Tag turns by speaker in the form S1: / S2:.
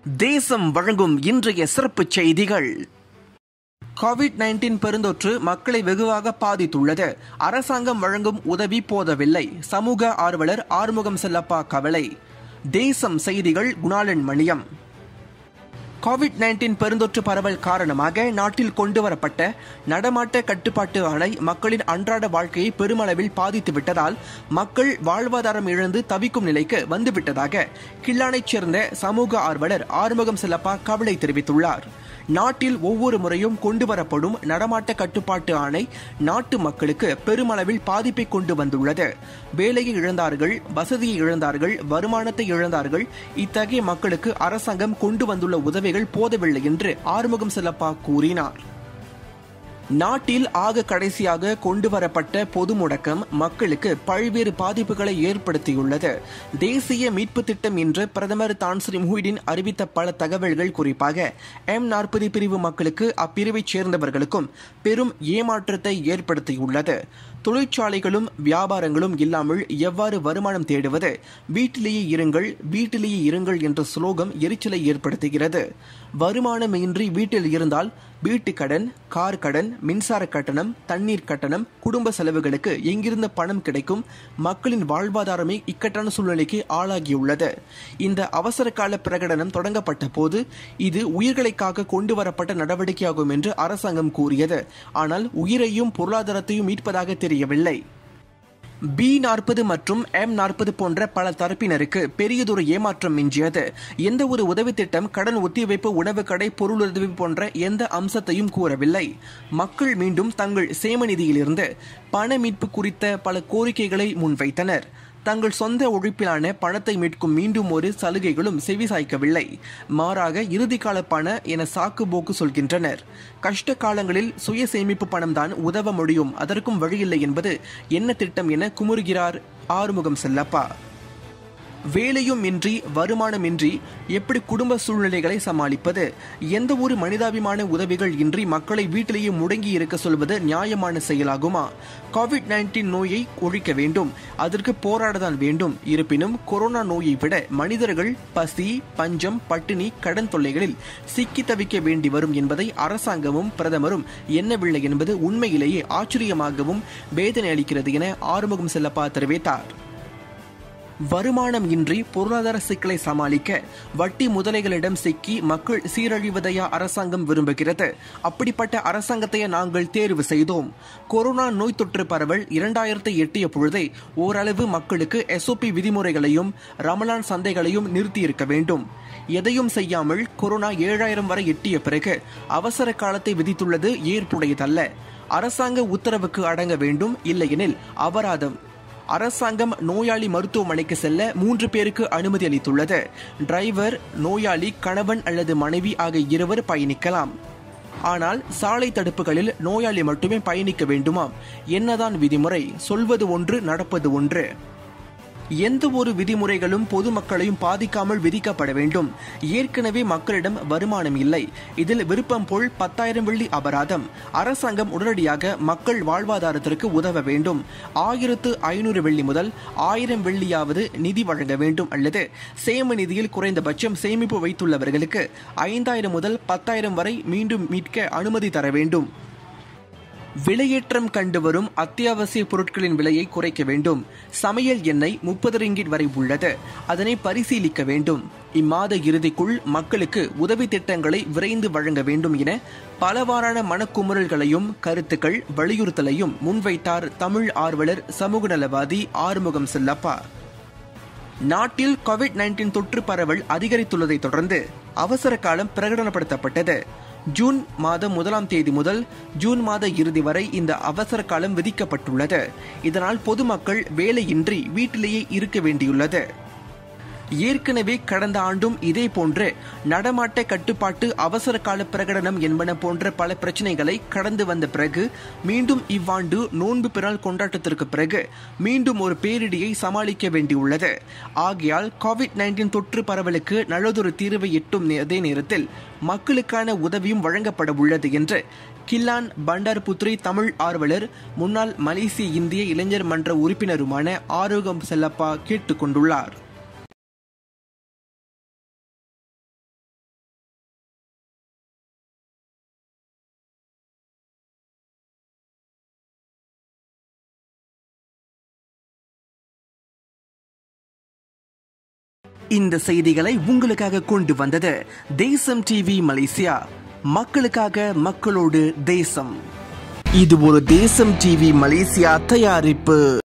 S1: தேசம் வழங்கும் இன்றைய சிறப்புச் செய்திகள் கோவிட் நைன்டீன் பெருந்தொற்று மக்களை வெகுவாக பாதித்துள்ளது அரசாங்கம் வழங்கும் உதவி போதவில்லை சமூக ஆர்வலர் ஆறுமுகம் செல்லப்பா கவலை தேசம் செய்திகள் குணாளன் மணியம் கோவிட் நைன்டீன் பெருந்தொற்று பரவல் காரணமாக நாட்டில் கொண்டுவரப்பட்ட நடமாட்ட கட்டுப்பாட்டு ஆணை மக்களின் அன்றாட வாழ்க்கையை பெருமளவில் பாதித்து விட்டதால் மக்கள் வாழ்வாதாரம் இழந்து தவிக்கும் நிலைக்கு வந்துவிட்டதாக கில்லானைச் சேர்ந்த சமூக ஆர்வலர் ஆறுமுகம் செல்லப்பா கவலை தெரிவித்துள்ளார் நாட்டில் ஒவ்வொரு முறையும் கொண்டுவரப்படும் நடமாட்ட கட்டுப்பாட்டு ஆணை நாட்டு மக்களுக்கு பெருமளவில் பாதிப்பை கொண்டு வந்துள்ளது வேலையை இழந்தார்கள் வசதியை இழந்தார்கள் வருமானத்தை இழந்தார்கள் இத்தகைய மக்களுக்கு அரசாங்கம் கொண்டு வந்துள்ள உதவிகள் போதவில்லை என்று ஆறுமுகம் செல்லப்பா கூறினார் நாட்டில் ஆக கடைசியாக கொண்டு வரப்பட்ட பொது முடக்கம் மக்களுக்கு பல்வேறு பாதிப்புகளை ஏற்படுத்தியுள்ளது தேசிய மீட்பு திட்டம் என்று பிரதமர் தான்ஸ்ரீ முஹிடின் அறிவித்த பல தகவல்கள் குறிப்பாக எம் நாற்பது பிரிவு மக்களுக்கு அப்பிரிவைச் சேர்ந்தவர்களுக்கும் பெரும் ஏமாற்றத்தை ஏற்படுத்தியுள்ளது தொழிற்சாலைகளும் வியாபாரங்களும் இல்லாமல் எவ்வாறு வருமானம் தேடுவது வீட்டிலேயே இருங்கள் வீட்டிலேயே இருங்கள் என்ற ஸ்லோகம் எரிச்சலை ஏற்படுத்துகிறது வருமானமின்றி வீட்டில் இருந்தால் வீட்டு கடன் கார் கடன் மின்சார கட்டணம் தண்ணீர் கட்டணம் குடும்ப செலவுகளுக்கு எங்கிருந்து பணம் கிடைக்கும் மக்களின் வாழ்வாதாரமே இக்கட்டான சூழ்நிலைக்கு ஆளாகியுள்ளது இந்த அவசர கால பிரகடனம் தொடங்கப்பட்ட போது இது உயிர்களை காக்க கொண்டு வரப்பட்ட நடவடிக்கையாகும் என்று அரசாங்கம் கூறியது ஆனால் உயிரையும் பொருளாதாரத்தையும் மீட்பதாக தெரியவில்லை பி நாற்பது மற்றும் எம் நாற்பது போன்ற பல தரப்பினருக்கு பெரியதொரு ஏமாற்றம் மிஞ்சியது எந்த ஒரு உதவி திட்டம் கடன் ஒத்திவைப்பு உணவு கடை பொருளுதவி போன்ற எந்த அம்சத்தையும் கூறவில்லை மக்கள் மீண்டும் தங்கள் சேம நிதியிலிருந்து பண மீட்பு குறித்த பல கோரிக்கைகளை முன்வைத்தனர் தங்கள் சொந்த உழைப்பிலான பணத்தை மீட்கும் மீண்டும் ஒரு சலுகைகளும் செவிசாய்க்கவில்லை மாறாக இறுதிக்கால பண என சாக்கு போக்கு சொல்கின்றனர் கஷ்ட காலங்களில் சுய சேமிப்பு பணம்தான் உதவ முடியும் அதற்கும் வழியில்லை என்பது என்ன திட்டம் என குமுறுகிறார் ஆறுமுகம் செல்லப்பா வேலையும் இன்றி வருமானமின்றி எப்படி குடும்ப சூழ்நிலைகளை சமாளிப்பது எந்த ஒரு மனிதாபிமான உதவிகள் இன்றி மக்களை வீட்டிலேயே முடங்கி இருக்க சொல்வது நியாயமான செயலாகுமா கோவிட் நைன்டீன் நோயை ஒழிக்க வேண்டும் அதற்கு போராடதான் வேண்டும் இருப்பினும் கொரோனா நோயை விட மனிதர்கள் பசி பஞ்சம் பட்டினி கடன் தொல்லைகளில் சிக்கி தவிக்க வேண்டி வரும் என்பதை அரசாங்கமும் பிரதமரும் எண்ணவில்லை என்பது உண்மையிலேயே ஆச்சரியமாகவும் வேதனை அளிக்கிறது என ஆறுமுகம் செல்லப்பா தெரிவித்தார் வருமானம் இன்றி பொருளாதார சிக்கலை சமாளிக்க வட்டி முதலைகளிடம் சிக்கி மக்கள் சீரழிவதையா அரசாங்கம் விரும்புகிறது அப்படிப்பட்ட அரசாங்கத்தை நாங்கள் தேர்வு செய்தோம் கொரோனா நோய் தொற்று பரவல் இரண்டாயிரத்தை எட்டிய பொழுதே ஓரளவு மக்களுக்கு எஸ்ஓபி விதிமுறைகளையும் ரமலான் சந்தைகளையும் நிறுத்தியிருக்க வேண்டும் எதையும் செய்யாமல் கொரோனா ஏழாயிரம் வரை எட்டிய பிறகு அவசர காலத்தை விதித்துள்ளது ஏற்புடையதல்ல அரசாங்க உத்தரவுக்கு அடங்க வேண்டும் இல்லையெனில் அபராதம் அரசாங்கம் நோயாளி மருத்துவமனைக்கு செல்ல மூன்று பேருக்கு அனுமதி அளித்துள்ளது டிரைவர் நோயாளி கணவன் அல்லது மனைவி ஆகிய இருவர் பயணிக்கலாம் ஆனால் சாலை தடுப்புகளில் நோயாளி மட்டுமே பயணிக்க வேண்டுமாம் என்னதான் விதிமுறை சொல்வது ஒன்று நடப்பது ஒன்று எந்த ஒரு விதிமுறைகளும் பொதுமக்களையும் பாதிக்காமல் விதிக்கப்பட வேண்டும் ஏற்கனவே மக்களிடம் வருமானம் இல்லை இதில் விருப்பம் போல் பத்தாயிரம் வெள்ளி அபராதம் அரசாங்கம் உடனடியாக மக்கள் வாழ்வாதாரத்திற்கு உதவ வேண்டும் ஆயிரத்து ஐநூறு வெள்ளி முதல் ஆயிரம் வெள்ளியாவது நிதி வழங்க வேண்டும் அல்லது சேம நிதியில் குறைந்தபட்சம் சேமிப்பு வைத்துள்ளவர்களுக்கு ஐந்தாயிரம் முதல் பத்தாயிரம் வரை மீண்டும் மீட்க அனுமதி தர வேண்டும் விலையேற்றம் கண்டு வரும் அத்தியாவசிய பொருட்களின் விலையை குறைக்க வேண்டும் சமையல் எண்ணெய் முப்பது ரிங்கிட் வரை உள்ளது அதனை பரிசீலிக்க வேண்டும் இம்மாத இறுதிக்குள் மக்களுக்கு உதவி திட்டங்களை விரைந்து வழங்க வேண்டும் என பலவாறான மனக்குமுறல்களையும் கருத்துக்கள் வலியுறுத்தலையும் முன்வைத்தார் தமிழ் ஆர்வலர் சமூக நலவாதி ஆறுமுகம் செல்லப்பா நாட்டில் கோவிட் நைன்டீன் தொற்று பரவல் அதிகரித்துள்ளதை தொடர்ந்து அவசர காலம் பிரகடனப்படுத்தப்பட்டது ஜூன் மாதம் முதலாம் தேதி முதல் ஜூன் மாத இறுதி வரை இந்த அவசர காலம் விதிக்கப்பட்டுள்ளது இதனால் பொதுமக்கள் வேலையின்றி வீட்டிலேயே இருக்க வேண்டியுள்ளது ஏற்கனவே கடந்த ஆண்டும் இதே போன்று நடமாட்ட கட்டுப்பாட்டு அவசர கால பிரகடனம் என்பன போன்ற பல பிரச்சனைகளை கடந்து வந்த பிறகு மீண்டும் இவ்வாண்டு நோன்பு பிறல் கொண்டாட்டத்திற்கு பிறகு மீண்டும் ஒரு பேரிடியை சமாளிக்க வேண்டியுள்ளது ஆகையால் கோவிட் நைன்டீன் தொற்று பரவலுக்கு நல்லதொரு தீர்வை எட்டும் அதே நேரத்தில் மக்களுக்கான உதவியும் வழங்கப்பட உள்ளது என்று கில்லான் பண்டார்புத்ரி தமிழ் ஆர்வலர் முன்னாள் மலேசிய இந்திய இளைஞர் மன்ற உறுப்பினருமான ஆரோகம் செல்லப்பா கேட்டுக்கொண்டுள்ளார் இந்த செய்திகளை உங்களுக்காக கொண்டு வந்தது தேசம் டிவி மலேசியா மக்களுக்காக மக்களோடு தேசம் இது ஒரு தேசம் டிவி மலேசியா தயாரிப்பு